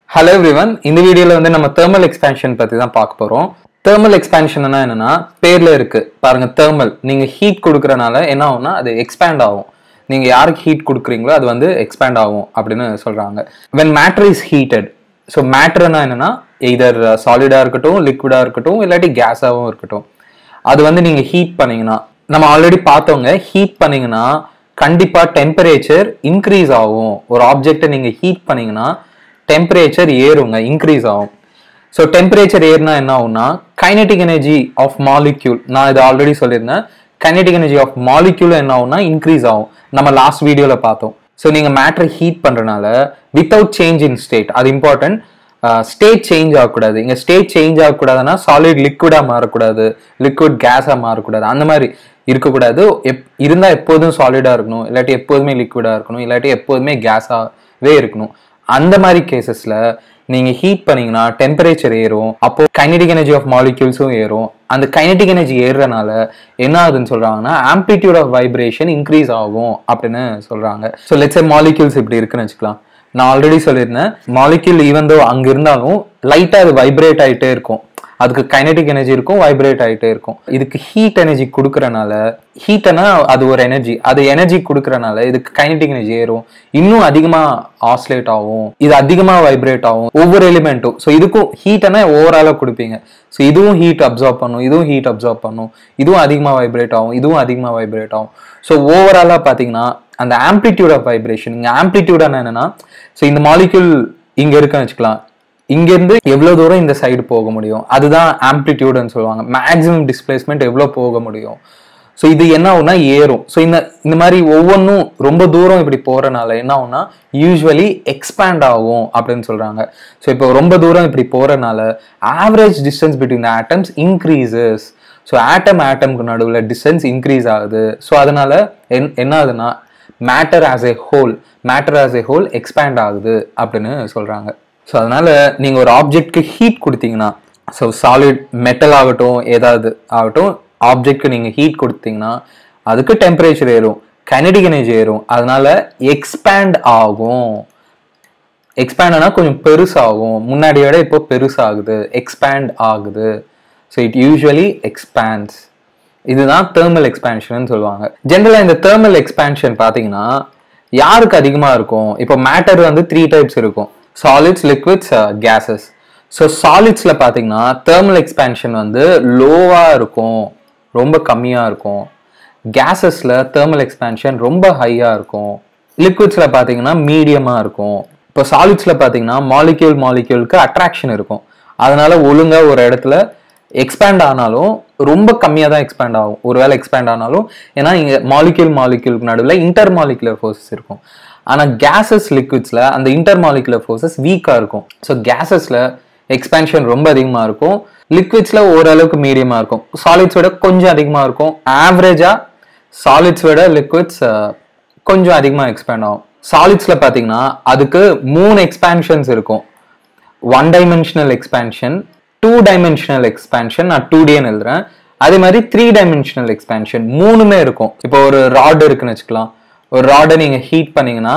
hello everyone இந்த வீடியோல வந்து நம்ம தெர்மல் எக்ஸ்பேன்ஷன் பத்தி தான் பார்க்க போறோம் தெர்மல் எக்ஸ்பேன்ஷன்னா என்னன்னா பேர்ல இருக்கு பாருங்க தெர்மல் நீங்க ஹீட் கொடுக்கறனால என்ன ஆகும்னா அது எக்ஸ்பேண்ட் ஆகும் நீங்க யாருக்கு ஹீட் கொடுக்குறீங்களோ அது வந்து எக்ஸ்பேண்ட் ஆகும் அப்படின்னு சொல்றாங்க when matter is heated so மேட்டர்னா என்னன்னா இதர் சாலிடா இருக்கட்டும் லிக்விடா இருக்கட்டும் இல்லாட்டி கேஸாகவும் இருக்கட்டும் அது வந்து நீங்க ஹீட் பண்ணீங்கன்னா நம்ம ஆல்ரெடி பார்த்தவங்க ஹீட் பண்ணீங்கன்னா கண்டிப்பா டெம்பரேச்சர் இன்க்ரீஸ் ஆகும் ஒரு ஆப்ஜெக்டை நீங்க ஹீட் பண்ணீங்கன்னா டெம்பரேச்சர் ஏறுங்க இன்க்ரீஸ் ஆகும் ஸோ டெம்பரேச்சர் ஏறினா என்ன ஆகும்னா கைனெட்டிக் எனர்ஜி ஆஃப் மாலிக்யூல் நான் இது ஆல்ரெடி சொல்லியிருந்தேன் கைனெட்டிக் எனர்ஜி ஆஃப் மாலிக்யூல் என்ன ஆகும்னா இன்க்ரீஸ் ஆகும் நம்ம லாஸ்ட் வீடியோல பார்த்தோம் ஸோ நீங்க மேட்டர் ஹீட் பண்றதுனால வித்தவுட் சேஞ்ச் இன் ஸ்டேட் அது இம்பார்ட்டன்ட் ஸ்டேட் சேஞ்ச் ஆகக்கூடாது இங்க ஸ்டேட் சேஞ்ச் ஆகக்கூடாதுன்னா சாலிட் லிக்விடா மாறக்கூடாது லிக்விட் கேஸா மாறக்கூடாது அந்த மாதிரி இருக்கக்கூடாது எப் இருந்தா எப்போதும் சாலிடா இருக்கணும் இல்லாட்டி எப்போதுமே லிக்விடா இருக்கணும் இல்லாட்டி எப்போதுமே கேஸாவே இருக்கணும் அந்த மாதிரி கேசஸ்ல நீங்க ஹீட் பண்ணீங்கன்னா டெம்பரேச்சர் ஏறும் அப்போ கைனடிக் எனர்ஜி ஆஃப் மாலிக்யூல்ஸும் ஏறும் அந்த கைனடிக் எனர்ஜி ஏறுறனால என்ன ஆகுதுன்னு சொல்றாங்கன்னா ஆம்பிளிடியூட் ஆஃப் வைப்ரேஷன் இன்க்ரீஸ் ஆகும் அப்படின்னு சொல்றாங்க ஸோ லெட்ஸ் மாலிக்யூல்ஸ் இப்படி இருக்குன்னு வச்சுக்கலாம் நான் ஆல்ரெடி சொல்லியிருந்தேன் மாலிக்யூல் ஈவன் தோ அங்க இருந்தாலும் லைட்டா அது வைப்ரேட் ஆயிட்டே இருக்கும் அதுக்கு கைனடிக் எனர்ஜி இருக்கும் வைப்ரேட் ஆயிட்டே இருக்கும் இதுக்கு ஹீட் எனர்ஜி கொடுக்கறனால ஹீட்னா அது ஒரு எனர்ஜி அது எனர்ஜி கொடுக்கறனால இதுக்கு கைனடிக் எனர்ஜி ஏறும் இன்னும் அதிகமா ஆஸ்லேட் ஆகும் இது அதிகமா வைப்ரேட் ஆகும் ஒவ்வொரு எலிமெண்ட்டும் ஸோ இதுக்கும் ஹீட்னா ஓவராலா கொடுப்பீங்க ஸோ இதுவும் ஹீட் அப்சார்ப் பண்ணும் இதுவும் ஹீட் அப்சார்ப் பண்ணும் இதுவும் அதிகமா வைப்ரேட் ஆகும் இதுவும் அதிகமா வைப்ரேட் ஆகும் ஸோ ஓவராலா பாத்தீங்கன்னா அந்த ஆம்பிளிடியூட் ஆஃப் வைப்ரேஷன் இங்க ஆம்பிளிடியூடான என்னன்னா ஸோ இந்த மாலிக்யூல் இங்க இருக்குன்னு வச்சுக்கலாம் இங்கேருந்து எவ்வளோ தூரம் இந்த சைடு போக முடியும் அதுதான் ஆம்ப்ளிடியூடுன்னு சொல்லுவாங்க மேக்ஸிமம் டிஸ்பிளேஸ்மெண்ட் எவ்வளோ போக முடியும் ஸோ இது என்ன ஆகும்னா ஏறும் ஸோ இந்த இந்த மாதிரி ஒவ்வொன்றும் ரொம்ப தூரம் இப்படி போறனால என்ன ஆகும்னா யூஸ்வலி எக்ஸ்பேண்ட் ஆகும் அப்படின்னு சொல்றாங்க ஸோ இப்போ ரொம்ப தூரம் இப்படி போறனால average distance between atoms increases so atom ஆட்டம்க்கு நடுவில் டிஸ்டன்ஸ் இன்க்ரீஸ் ஆகுது ஸோ அதனால என் என்ன ஆகுதுன்னா matter as a whole matter as a whole expand ஆகுது அப்படின்னு சொல்றாங்க ஸோ அதனால நீங்க ஒரு ஆப்ஜெக்ட்க்கு ஹீட் கொடுத்தீங்கன்னா ஸோ சாலிட் மெட்டல் ஆகட்டும் ஏதாவது ஆகட்டும் ஆப்ஜெக்ட்க்கு நீங்க ஹீட் கொடுத்தீங்கன்னா அதுக்கு டெம்பரேச்சர் ஏறும் கைனடிக் எனர்ஜி ஏறும் அதனால எக்ஸ்பேண்ட் ஆகும் எக்ஸ்பேண்ட் ஆனால் கொஞ்சம் பெருசாகும் முன்னாடி விட இப்போ பெருசாகுது எக்ஸ்பேண்ட் ஆகுது ஸோ இட் யூஸ்வலி எக்ஸ்பேண்ட்ஸ் இதுதான் தேர்மல் எக்ஸ்பேன்ஷன் சொல்லுவாங்க ஜென்ரலாக இந்த தேர்மல் எக்ஸ்பேன்ஷன் பார்த்தீங்கன்னா யாருக்கு அதிகமாக இருக்கும் இப்போ மேட்டர் வந்து த்ரீ டைப்ஸ் இருக்கும் சாலிட்ஸ் லிக்விட்ஸ் கேசஸ் ஸோ சாலிட்ஸில் பார்த்தீங்கன்னா தேர்மல் எக்ஸ்பேன்ஷன் வந்து லோவாக இருக்கும் ரொம்ப கம்மியாக இருக்கும் கேசஸில் தேர்மல் எக்ஸ்பேன்ஷன் ரொம்ப ஹையாக இருக்கும் லிக்விட்ஸில் பார்த்தீங்கன்னா மீடியமாக இருக்கும் இப்போ சாலிட்ஸில் பார்த்தீங்கன்னா மாலிக்யூல் மாலிக்யூலுக்கு அட்ராக்ஷன் இருக்கும் அதனால ஒழுங்காக ஒரு இடத்துல எக்ஸ்பேண்ட் ஆனாலும் ரொம்ப கம்மியாக தான் எக்ஸ்பேண்ட் ஆகும் ஒருவேளை எக்ஸ்பேண்ட் ஆனாலும் ஏன்னா இங்கே மாலிக்யூல் மாலிக்யூலுக்கு நடுவில் இன்டர் மாலிகுலர் ஃபோர்ஸஸ் இருக்கும் ஆனால் கேசஸ் லிக்விட்ஸில் அந்த இன்டர் மாலிகுலர் ஃபோர்ஸஸ் வீக்காக இருக்கும் ஸோ கேசஸில் எக்ஸ்பேன்ஷன் ரொம்ப அதிகமாக இருக்கும் லிக்விட்ஸில் ஓரளவுக்கு மீடியமாக இருக்கும் சாலிட்ஸ் விட கொஞ்சம் அதிகமாக இருக்கும் ஆவரேஜாக சாலிட்ஸ் விட லிக்விட்ஸ் கொஞ்சம் அதிகமாக எக்ஸ்பேண்ட் ஆகும் சாலிட்ஸில் பார்த்தீங்கன்னா அதுக்கு மூணு எக்ஸ்பேன்ஷன்ஸ் இருக்கும் one dimensional expansion two dimensional expansion நான் டூ டின்னு எழுதுறேன் அதே மாதிரி த்ரீ டைமென்ஷனல் எக்ஸ்பேன்ஷன் மூணுமே இருக்கும் இப்போ ஒரு ராட் இருக்குன்னு வச்சுக்கலாம் ஒரு ராடை நீங்கள் ஹீட் பண்ணீங்கன்னா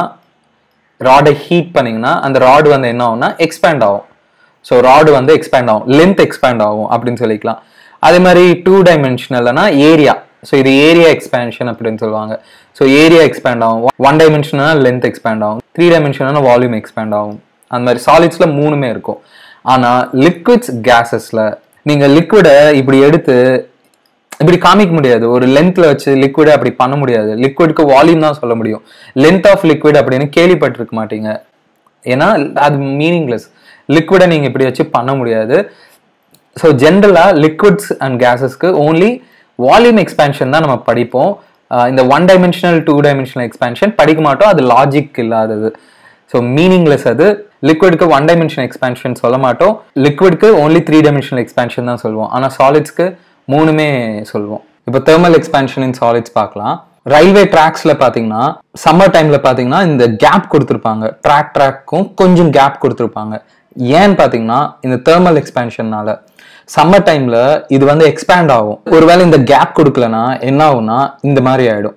ராடை ஹீட் பண்ணீங்கன்னா அந்த ராடு வந்து என்ன ஆகும்னா எக்ஸ்பேண்ட் ஆகும் ஸோ ராடு வந்து எக்ஸ்பேண்ட் ஆகும் லென்த் எக்ஸ்பேண்ட் ஆகும் அப்படின்னு சொல்லிக்கலாம் அதே மாதிரி டூ டைமென்ஷனல்னா ஏரியா ஸோ இது ஏரியா எக்ஸ்பேன்ஷன் அப்படின்னு சொல்லுவாங்க ஸோ ஏரியா எக்ஸ்பேண்ட் ஆகும் ஒன் டைமென்ஷனா லென்த் எக்ஸ்பேண்ட் ஆகும் த்ரீ டைமென்ஷனா வால்யூம் எக்ஸ்பேண்ட் ஆகும் அந்த மாதிரி சாலிட்ஸ்ல மூணுமே இருக்கும் ஆனால் லிக்விட்ஸ் கேசஸ்ல நீங்கள் லிக்விடை இப்படி எடுத்து இப்படி காமிக்க முடியாது ஒரு லென்த்ல வச்சு லிக்விடை அப்படி பண்ண முடியாது லிக்விட்க்கு வால்யூம் தான் சொல்ல முடியும் லென்த் ஆஃப் லிக்விட் அப்படின்னு கேள்விப்பட்டிருக்க மாட்டீங்க ஏன்னா அது மீனிங்லெஸ் லிக்விடை நீங்க இப்படி வச்சு பண்ண முடியாது ஸோ ஜென்ரலா லிக்விட்ஸ் அண்ட் கேசஸ்க்கு ஓன்லி வால்யூம் எக்ஸ்பேன்ஷன் தான் நம்ம படிப்போம் இந்த one dimensional two dimensional expansion படிக்க மாட்டோம் அது லாஜிக் இல்லாதது ஸோ மீனிங்லெஸ் அது லிக்விட்க்கு ஒன் டைமென்ஷன் எக்ஸ்பேன்ஷன் சொல்ல மாட்டோம் லிக்விட்க்கு ஓன்லி த்ரீ டைமென்ஷனல் எக்ஸ்பேன்ஷன் தான் சொல்லுவோம் ஆனால் சாலிட்ஸ்க்கு மூணுமே சொல்லுவோம் இப்போ தெர்மல் எக்ஸ்பேன்ஷன் இன் சாலிட்ஸ் பார்க்கலாம் ரயில்வே ட்ராக்ஸ்ல பாத்தீங்கன்னா சம்மர் டைம்ல பாத்தீங்கன்னா இந்த கேப் கொடுத்துருப்பாங்க ட்ராக் ட்ராக்கும் கொஞ்சம் கேப் கொடுத்துருப்பாங்க ஏன்னு பாத்தீங்கன்னா இந்த தெர்மல் எக்ஸ்பேன்ஷன்னால சம்மர் டைம்ல இது வந்து எக்ஸ்பேண்ட் ஆகும் ஒருவேளை இந்த கேப் கொடுக்கலனா என்ன ஆகும்னா இந்த மாதிரி ஆயிடும்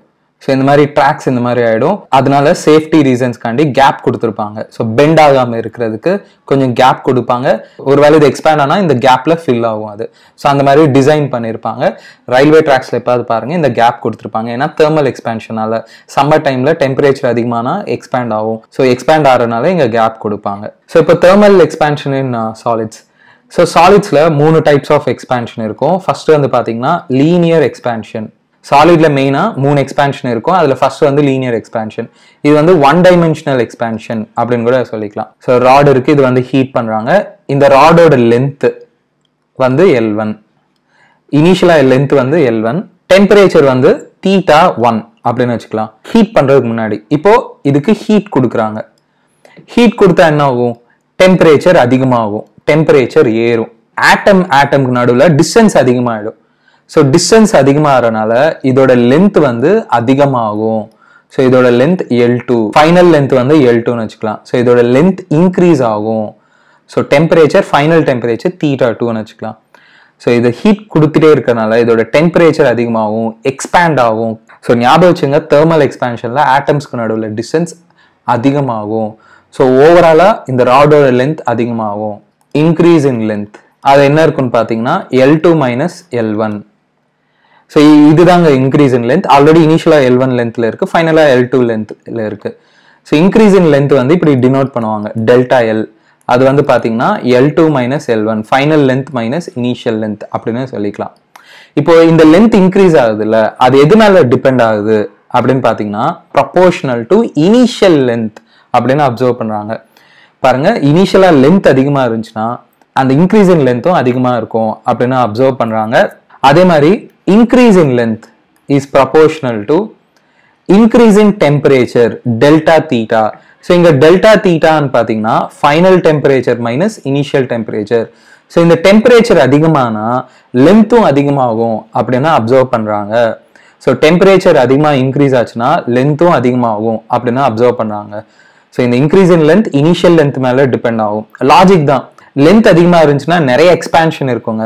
ஸோ இந்த மாதிரி ட்ராக்ஸ் இந்த மாதிரி ஆயிடும் அதனால சேஃப்டி ரீசன்ஸ்க்காண்டி கேப் கொடுத்துருப்பாங்க ஸோ பெண்ட் ஆகாம இருக்கிறதுக்கு கொஞ்சம் கேப் கொடுப்பாங்க ஒருவேளை இது எக்ஸ்பேண்ட் ஆனால் இந்த கேப்ல ஃபில் ஆகும் அது ஸோ அந்த மாதிரி டிசைன் பண்ணியிருப்பாங்க ரயில்வே ட்ராக்ஸ்ல எப்பாவது பாருங்க இந்த கேப் கொடுத்துருப்பாங்க ஏன்னா தெர்மல் எக்ஸ்பேன்ஷனால சம்மர் டைம்ல டெம்பரேச்சர் அதிகமானா எக்ஸ்பேண்ட் ஆகும் ஸோ எக்ஸ்பேண்ட் ஆகிறதுனால இங்க கேப் கொடுப்பாங்க ஸோ இப்போ thermal expansion in solids so சாலிட்ஸ்ல மூணு டைப்ஸ் ஆஃப் எக்ஸ்பேன்ஷன் இருக்கும் ஃபர்ஸ்ட் வந்து பாத்தீங்கன்னா லீனியர் எக்ஸ்பேன்ஷன் சாலிட்ல மெயினா மூணு எக்ஸ்பேன்ஷன் இருக்கும் அதுல ஃபர்ஸ்ட் வந்து லீனியர் எக்ஸ்பேன்ஷன் இது வந்து ஒன் டைமென்ஷனல் எக்ஸ்பேன்ஷன் அப்படின்னு கூட சொல்லிக்கலாம் ஸோ ராட் இருக்கு இது வந்து ஹீட் பண்றாங்க இந்த ராடோட லென்த் வந்து எல் ஒன் இனிஷியலா லென்த் வந்து எல் ஒன் டெம்பரேச்சர் வந்து தீட்டா ஒன் அப்படின்னு வச்சுக்கலாம் ஹீட் பண்றதுக்கு முன்னாடி இப்போ இதுக்கு ஹீட் கொடுக்குறாங்க ஹீட் கொடுத்தா என்ன ஆகும் டெம்பரேச்சர் அதிகமாகும் டெம்பரேச்சர் ஏறும் ஆட்டம் ஆட்டம்க்கு நடுவில் டிஸ்டன்ஸ் அதிகமாகிடும் ஸோ டிஸ்டன்ஸ் அதிகமாகறனால இதோட லென்த் வந்து அதிகமாகும் ஸோ இதோட length L two final length வந்து எல் டூன்னு வச்சுக்கலாம் ஸோ இதோட லென்த் இன்க்ரீஸ் ஆகும் so temperature final temperature theta டூன்னு வச்சுக்கலாம் ஸோ இது ஹீட் கொடுத்துட்டே இருக்கறனால இதோட டெம்பரேச்சர் அதிகமாகும் எக்ஸ்பேண்ட் ஆகும் ஸோ ஞாபகம் வச்சுங்க தெர்மல் எக்ஸ்பேன்ஷனில் ஆட்டம்ஸ்க்கு நடுவில் டிஸ்டன்ஸ் அதிகமாகும் ஸோ ஓவராலாக இந்த ராடோட லென்த் அதிகமாகும் இன்க்ரீஸ் இன் லென்த் அது என்ன இருக்குன்னு பார்த்தீங்கன்னா L two minus L one so இதுதாங்க இன்க்ரீஸ் இன் லென்த் ஆல்ரெடி இனிஷியலாக எல் ஒன் லென்த்தில் இருக்கு ஃபைனலாக எல் டூ லென்த்தில் இருக்கு ஸோ இன்க்ரீஸ் இன் லென்த் வந்து இப்படி டினோட் பண்ணுவாங்க டெல்டா எல் அது வந்து பார்த்தீங்கன்னா L two minus L one final length minus initial length அப்படின்னு சொல்லிக்கலாம் இப்போ இந்த லென்த் இன்க்ரீஸ் ஆகுதுல்ல அது எது மேல டிபெண்ட் ஆகுது அப்படின்னு பார்த்தீங்கன்னா ப்ரப்போர்ஷனல் டு இனிஷியல் லென்த் அப்படின்னு அப்சர்வ் பண்றாங்க பாருங்க இனிஷியலா லென்த் அதிகமா இருந்துச்சுன்னா அந்த இன்க்ரீஸ் இன் லென்த்தும் அதிகமா இருக்கும் அப்படின்னு அப்சர்வ் பண்றாங்க அதே மாதிரி increase in length is proportional to increase in temperature delta theta so இங்க டெல்டா தீட்டான்னு பார்த்தீங்கன்னா final temperature minus initial temperature so இந்த டெம்பரேச்சர் அதிகமானா லென்த்தும் அதிகமாகும் அப்படின்னு அப்சர்வ் பண்றாங்க ஸோ டெம்பரேச்சர் அதிகமாக இன்க்ரீஸ் ஆச்சுன்னா லென்த்தும் அதிகமாகும் அப்படின்னு அப்சர்வ் பண்றாங்க ஸோ இந்த increase in length initial length மேல டிபெண்ட் ஆகும் லாஜிக் தான் லென்த் அதிகமாக இருந்துச்சுன்னா நிறைய எக்ஸ்பேன்ஷன் இருக்குங்க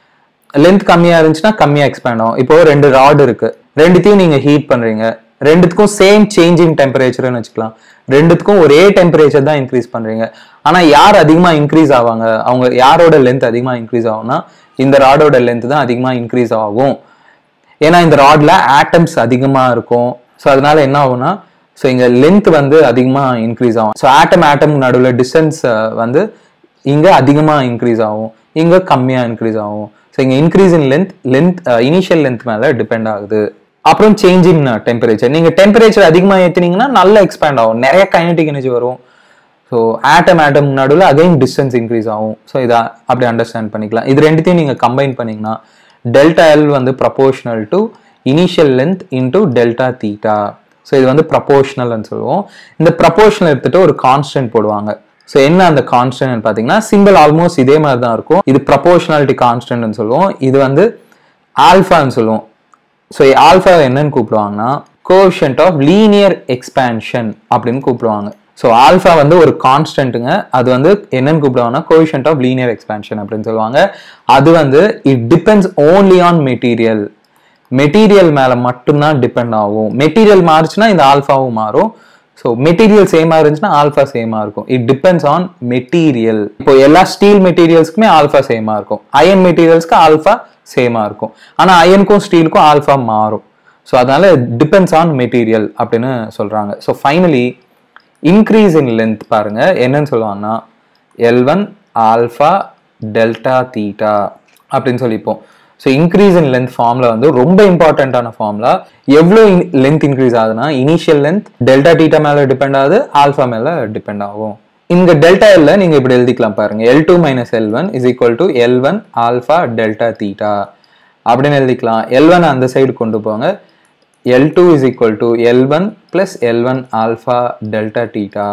லென்த் கம்மியா இருந்துச்சுன்னா கம்மியா எக்ஸ்பேண்ட் ஆகும் இப்போ ரெண்டு ராட் இருக்கு ரெண்டுத்தையும் நீங்க ஹீட் பண்றீங்க ரெண்டுத்துக்கும் சேம் சேஞ்சிங் டெம்பரேச்சர்னு வச்சுக்கலாம் ரெண்டுத்துக்கும் ஒரே டெம்பரேச்சர் தான் இன்க்ரீஸ் பண்றீங்க ஆனா யார் அதிகமா இன்க்ரீஸ் ஆவாங்க அவங்க யாரோட லென்த் அதிகமா இன்க்ரீஸ் ஆகும்னா இந்த ராடோட லென்த் தான் அதிகமா இன்க்ரீஸ் ஆகும் ஏன்னா இந்த ராட்ல ஆட்டம்ஸ் அதிகமா இருக்கும் ஸோ அதனால என்ன ஆகும்னா ஸோ இங்க லென்த் வந்து அதிகமா இன்க்ரீஸ் ஆகும் ஸோ ஆட்டம் ஆட்டம் நடுவில் டிஸ்டன்ஸ் வந்து இங்க அதிகமா இன்க்ரீஸ் ஆகும் இங்க கம்மியா இன்க்ரீஸ் ஆகும் ஸோ இங்க increase in length length initial length மேல டிபெண்ட் ஆகுது அப்புறம் சேஞ்ச் இன் டெம்பரேச்சர் நீங்க டெம்பரேச்சர் அதிகமா ஏத்துனீங்கன்னா நல்லா எக்ஸ்பேண்ட் ஆகும் நிறைய கைனடிக் எனர்ஜி வரும் ஸோ ஆட்டம் ஆட்டம் நடுவில் அகைன் டிஸ்டன்ஸ் இன்க்ரீஸ் ஆகும் ஸோ இதை அப்படி அண்டர்ஸ்டாண்ட் பண்ணிக்கலாம் இது ரெண்டுத்தையும் நீங்கள் கம்பைன் பண்ணீங்கன்னா டெல்டா எல் வந்து proportional to initial length into delta theta so இது வந்து ப்ரப்போர்ஷனல்னு சொல்லுவோம் இந்த ப்ரப்போர்ஷனல் எடுத்துட்டு ஒரு கான்ஸ்டன்ட் போடுவாங்க ஸோ என்ன அந்த கான்ஸ்டன்ட் பார்த்தீங்கன்னா சிம்பிள் ஆல்மோஸ்ட் இதே மாதிரி தான் இருக்கும் இது ப்ரப்போர்ஷனாலிட்டி கான்ஸ்டன்ட்னு சொல்லுவோம் இது வந்து ஆல்ஃபான்னு சொல்லுவோம் ஸோ ஆல்ஃபா என்னன்னு கூப்பிடுவாங்கன்னா கோஷன்ட் ஆஃப் லீனியர் எக்ஸ்பேன்ஷன் அப்படின்னு கூப்பிடுவாங்க ஸோ ஆல்ஃபா வந்து ஒரு கான்ஸ்டன்ட்டுங்க அது வந்து என்னன்னு கூப்பிடுவாங்கன்னா கோஷன்ட் ஆஃப் லீனியர் எக்ஸ்பேன்ஷன் அப்படின்னு சொல்லுவாங்க அது வந்து it depends only on material material மேல மட்டும்தான் டிபெண்ட் ஆகும் மெட்டீரியல் மாறுச்சுன்னா இந்த ஆல்ஃபாவும் மாறும் ஸோ மெட்டீரியல் சேமா இருந்துச்சுன்னா ஆல்ஃபா சேமா இருக்கும் இட் டிபெண்ட்ஸ் ஆன் மெட்டீரியல் இப்போ எல்லா ஸ்டீல் மெட்டீரியல்ஸ்க்குமே ஆல்ஃபா சேமா இருக்கும் அயன் மெட்டீரியல்ஸ்க்கு ஆல்ஃபா சேமா இருக்கும் ஆனா அயனுக்கும் ஸ்டீலுக்கும் ஆல்ஃபா மாறும் ஸோ அதனால டிபெண்ட்ஸ் ஆன் மெட்டீரியல் அப்படின்னு சொல்றாங்க so finally increase in length பாருங்க என்னன்னு சொல்லுவாங்கன்னா L one alpha delta theta அப்படின்னு சொல்லிப்போம் so increase in length formula வந்து ரொம்ப இம்பார்ட்டண்ட்டான ஃபார்ம்ல எவ்வளோ லென்த் இன்க்ரீஸ் ஆகுதுன்னா இனிஷியல் லென்த் டெல்டா டீட்டா மேல டிபெண்ட் ஆகுது ஆல்ஃபா மேல டிபெண்ட் ஆகும் இந்த டெல்டா எல்ல நீங்க இப்படி எழுதிக்கலாம் பாருங்க L two minus L one is equal to L one alpha delta theta அப்படின்னு எழுதிக்கலாம் எல் ஒன் அந்த சைடு கொண்டு போங்க L two is equal to L one plus L one alpha delta theta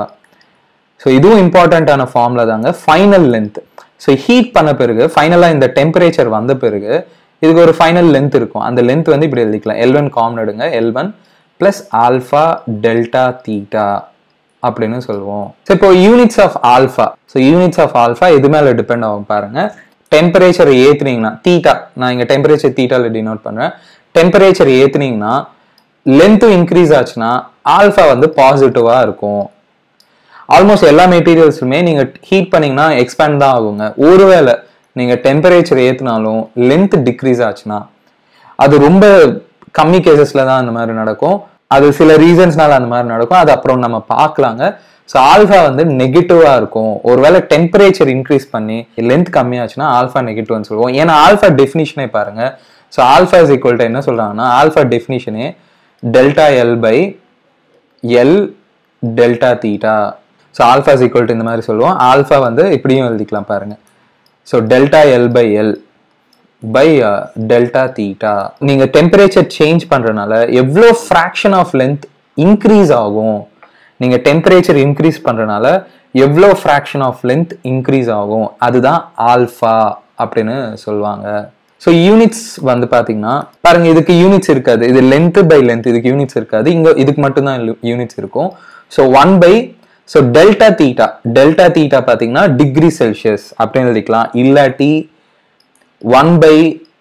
so இதுவும் இம்பார்ட்டண்ட்டான ஃபார்ம்ல தாங்க ஃபைனல் லென்த் ஸோ ஹீட் பண்ண பிறகு ஃபைனலாக இந்த டெம்பரேச்சர் வந்த பிறகு இதுக்கு ஒரு ஃபைனல் லென்த் இருக்கும் அந்த லென்த் வந்து இப்படி எழுதிக்கலாம் எல் ஒன் காமன் எடுங்க L one plus alpha delta theta அப்படின்னு சொல்லுவோம் ஸோ இப்போ units of alpha so units of alpha எது மேலே டிபெண்ட் ஆகும் பாருங்க டெம்பரேச்சர் ஏத்துனீங்கன்னா தீட்டா நான் இங்க டெம்பரேச்சர் தீட்டால டினோட் பண்றேன் டெம்பரேச்சர் ஏத்துனீங்கன்னா லென்த்தும் இன்க்ரீஸ் ஆச்சுன்னா ஆல்ஃபா வந்து பாசிட்டிவா இருக்கும் ஆல்மோஸ்ட் எல்லா மெட்டீரியல்ஸுமே நீங்க ஹீட் பண்ணீங்கன்னா எக்ஸ்பேண்ட் தான் ஆகுங்க ஒருவேளை நீங்க டெம்பரேச்சர் ஏத்துனாலும் லென்த் டிக்ரீஸ் ஆச்சுன்னா அது ரொம்ப கம்மி கேசஸ்ல தான் அந்த மாதிரி நடக்கும் அது சில ரீசன்ஸ்னால அந்த மாதிரி நடக்கும் அது அப்புறம் நம்ம பார்க்கலாங்க ஸோ ஆல்ஃபா வந்து நெகட்டிவா இருக்கும் ஒருவேளை டெம்பரேச்சர் இன்க்ரீஸ் பண்ணி லென்த் கம்மியாச்சுன்னா ஆல்ஃபா நெகட்டிவ்னு சொல்லுவோம் ஏன்னா ஆல்ஃபா டெஃபினிஷனே பாருங்க so alpha is equal to என்ன சொல்றாங்கன்னா ஆல்ஃபா டெஃபினிஷனே delta L by L delta theta so alpha is equal to இந்த மாதிரி சொல்லுவோம் ஆல்ஃபா வந்து இப்படியும் எழுதிக்கலாம் பாருங்க so delta L by L by delta theta நீங்க டெம்பரேச்சர் சேஞ்ச் பண்றதுனால எவ்வளோ ஃப்ராக்ஷன் ஆஃப் லென்த் இன்க்ரீஸ் ஆகும் நீங்க டெம்பரேச்சர் இன்க்ரீஸ் பண்றதுனால எவ்வளோ ஃப்ராக்ஷன் ஆஃப் லென்த் இன்க்ரீஸ் ஆகும் அதுதான் ஆல்ஃபா அப்படின்னு சொல்லுவாங்க ஸோ யூனிட்ஸ் வந்து பாத்தீங்கன்னா பாருங்க இதுக்கு யூனிட்ஸ் இருக்காது இது லென்த் பை லென்த் இதுக்கு யூனிட்ஸ் இருக்காது இங்க இதுக்கு மட்டும்தான் யூனிட்ஸ் இருக்கும் so one by so delta theta delta theta பார்த்தீங்கன்னா டிகிரி செல்சியஸ் அப்படின்னு எழுதிக்கலாம் இல்லாட்டி ஒன் பை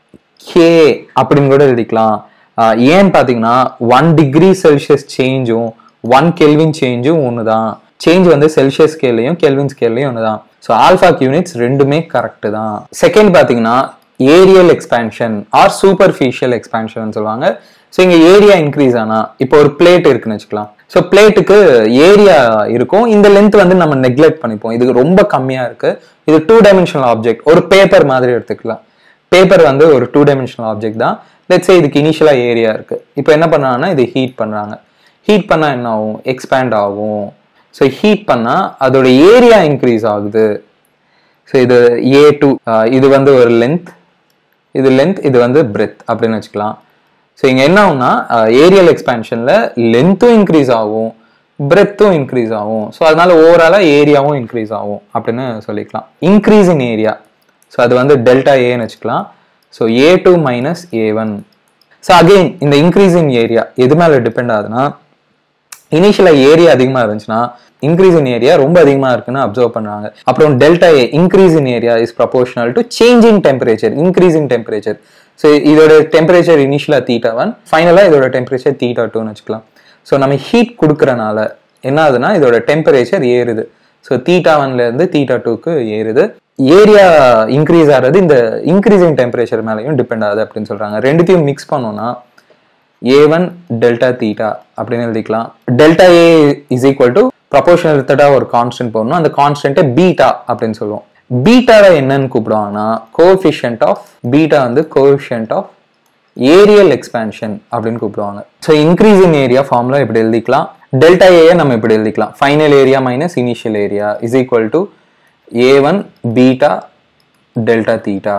கே அப்படின்னு கூட எழுதிக்கலாம் ஆஹ் ஏன்னு பார்த்தீங்கன்னா ஒன் டிகிரி செல்சியஸ் சேஞ்சும் ஒன் கெல்வின் சேஞ்சும் ஒன்று தான் சேஞ்ச் வந்து செல்சியஸ் ஸ்கேல்லையும் கெல்வின் ஸ்கேல்லையும் ஒன்று தான் ஸோ ஆல்ஃபாக் யூனிட்ஸ் ரெண்டுமே கரெக்ட் தான் செகண்ட் பார்த்தீங்கன்னா areal expansion or superficial expansion சொல்லுவாங்க ஸோ இங்கே ஏரியா இன்க்ரீஸ் ஆனா இப்போ ஒரு பிளேட் இருக்குன்னு வச்சுக்கலாம் ஸோ பிளேட்டுக்கு ஏரியா இருக்கும் இந்த லென்த் வந்து நம்ம நெக்லெக்ட் பண்ணிப்போம் இது ரொம்ப கம்மியா இருக்கு இது டூ டைமென்ஷனல் ஆப்ஜெக்ட் ஒரு பேப்பர் மாதிரி எடுத்துக்கலாம் பேப்பர் வந்து ஒரு டூ டைமென்ஷனல் ஆப்ஜெக்ட் தான் லெட்ஸே இதுக்கு இனிஷியலா ஏரியா இருக்கு இப்போ என்ன பண்றாங்கன்னா இது ஹீட் பண்றாங்க ஹீட் பண்ணா என்ன ஆகும் எக்ஸ்பேண்ட் ஆகும் ஸோ ஹீட் பண்ணா அதோட ஏரியா இன்க்ரீஸ் ஆகுது ஸோ இது ஏ டூ இது வந்து ஒரு லென்த் இது லென்த் இது வந்து பிரெத் அப்படின்னு வச்சுக்கலாம் ஸோ இங்கே என்ன ஆகும்னா ஏரியல் எக்ஸ்பேன்ஷனில் லென்த்தும் இன்க்ரீஸ் ஆகும் பிரெத்தும் இன்க்ரீஸ் ஆகும் ஸோ அதனால ஓவராலாக ஏரியாவும் இன்க்ரீஸ் ஆகும் அப்படின்னு சொல்லிக்கலாம் இன்க்ரீஸ் இன் ஏரியா ஸோ அது வந்து டெல்டா ஏன்னு வச்சுக்கலாம் so A two minus A one so again இந்த இன்க்ரீஸ் இன் ஏரியா எது மேலே டிபெண்ட் ஆகுதுன்னா இனிஷியலாக ஏரியா அதிகமாக இருந்துச்சுன்னா இன்க்ரீஸ் இன் ஏரியா ரொம்ப அதிகமாக இருக்குன்னு அப்சர்வ் பண்ணுறாங்க அப்புறம் delta A increase in area is proportional to change in temperature increase in temperature so இதோட டெம்பரேச்சர் இனிஷியலாக தீட்டா ஒன் ஃபைனலாக இதோட டெம்பரேச்சர் தீட்டா டூன்னு வச்சுக்கலாம் ஸோ நம்ம ஹீட் கொடுக்கறனால என்ன ஆகுதுன்னா இதோட டெம்பரேச்சர் ஏறுது ஸோ தீட்டா ஒன்லேருந்து தீட்டா டூக்கு ஏறுது ஏரியா இன்க்ரீஸ் ஆகிறது இந்த இன்க்ரீஸிங் டெம்பரேச்சர் மேலேயும் டிபெண்ட் ஆகுது அப்படின்னு சொல்கிறாங்க ரெண்டுத்தையும் மிக்ஸ் பண்ணோம்னா ஏ ஒன் டெல்டா தீட்டா அப்படின்னு எழுதிக்கலாம் delta A is equal to proportional ரிலேட்டடாக ஒரு கான்ஸ்டன்ட் போடணும் அந்த கான்ஸ்டன்ட்டை பீட்டா அப்படின்னு சொல்லுவோம் பீட்டாவை என்னன்னு கூப்பிடுவாங்கன்னா கோஎஃபிஷியன்ட் ஆஃப் பீட்டா வந்து கோஎஃபிஷியன்ட் ஆஃப் ஏரியல் எக்ஸ்பேன்ஷன் அப்படின்னு கூப்பிடுவாங்க so increase in area formula இப்படி எழுதிக்கலாம் டெல்டா ஏயை நம்ம இப்படி எழுதிக்கலாம் final area minus initial area is equal to A one beta delta theta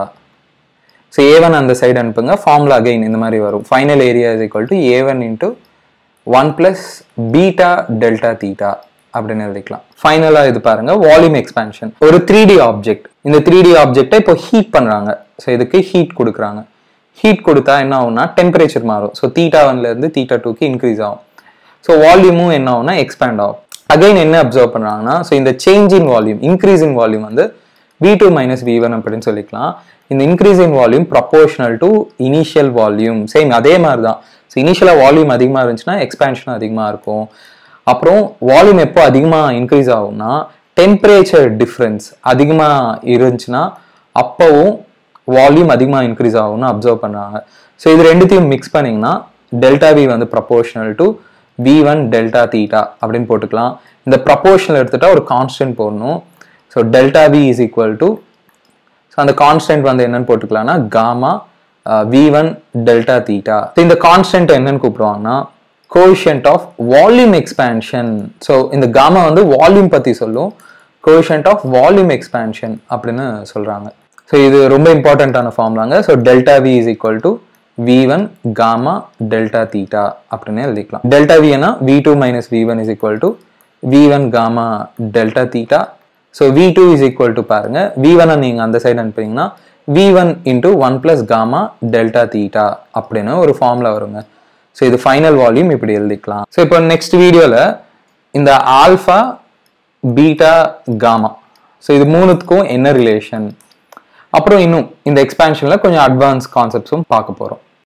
so A one அந்த சைடு அனுப்புங்க ஃபார்முலா அகைன் இந்த மாதிரி வரும் final area is equal to A one into one plus beta delta theta அப்படின்னு எழுதிக்கலாம் ஃபைனலாக இது பாருங்க வால்யூம் எக்ஸ்பேன்ஷன் ஒரு த்ரீ டி ஆப்ஜெக்ட் இந்த த்ரீ டி ஆப்ஜெக்டை இப்போ ஹீட் பண்ணுறாங்க ஸோ இதுக்கு ஹீட் கொடுக்குறாங்க ஹீட் கொடுத்தா என்ன ஆகும்னா டெம்பரேச்சர் மாறும் ஸோ தீட்டா ஒன்லேருந்து தீட்டா டூக்கு இன்க்ரீஸ் ஆகும் ஸோ வால்யூமும் என்ன ஆகும்னா எக்ஸ்பேண்ட் ஆகும் அகைன் என்ன அப்சர்வ் பண்ணுறாங்கன்னா ஸோ இந்த change in volume increase in volume வந்து V two minus V one அப்படின்னு சொல்லிக்கலாம் இந்த increase in volume proportional to initial volume same அதே மாதிரி தான் ஸோ இனிஷியலாக வால்யூம் அதிகமாக இருந்துச்சுன்னா எக்ஸ்பேன்ஷன் அதிகமாக இருக்கும் அப்புறம் வால்யூம் எப்போ அதிகமாக இன்க்ரீஸ் ஆகும்னா டெம்பரேச்சர் டிஃப்ரென்ஸ் அதிகமாக இருந்துச்சுன்னா அப்போவும் வால்யூம் அதிகமாக இன்க்ரீஸ் ஆகும்னு அப்சர்வ் பண்ணுறாங்க ஸோ இது ரெண்டுத்தையும் மிக்ஸ் பண்ணிங்கன்னா டெல்டா வி வந்து proportional to V one delta theta அப்படின்னு போட்டுக்கலாம் இந்த ப்ரப்போர்ஷனல் எடுத்துட்டா ஒரு கான்ஸ்டன்ட் போடணும் so delta V is equal to so அந்த கான்ஸ்டன்ட் வந்து என்னன்னு போட்டுக்கலாம்னா gamma V one delta theta இந்த கான்ஸ்டன்ட் என்னன்னு கூப்பிடுவாங்கன்னா quotient of volume expansion so இந்த காமா வந்து வால்யூம் பற்றி சொல்லும் கோஷன்ட் ஆஃப் வால்யூம் எக்ஸ்பேன்ஷன் அப்படின்னு சொல்கிறாங்க ஸோ இது ரொம்ப இம்பார்ட்டண்ட்டான ஃபார்ம்லாங்க so delta V is equal to V one gamma delta theta அப்படின்னு எழுதிக்கலாம் டெல்டா வினா V two minus V one is equal to V one gamma delta theta so V two is equal to பாருங்க V ஒனை நீங்கள் அந்த side அனுப்புறீங்கன்னா V one into one plus gamma delta theta அப்படின்னு ஒரு ஃபார்முலா வருங்க so இது final volume இப்படி எழுதிக்கலாம் ஸோ இப்போ நெக்ஸ்ட் வீடியோவில் இந்த ஆல்ஃபா பீட்டா காமா ஸோ இது மூணுத்துக்கும் என்ன ரிலேஷன் அப்புறம் இன்னும் இந்த எக்ஸ்பேன்ஷனில் கொஞ்சம் அட்வான்ஸ் கான்செப்ட்ஸும் பார்க்க போகிறோம்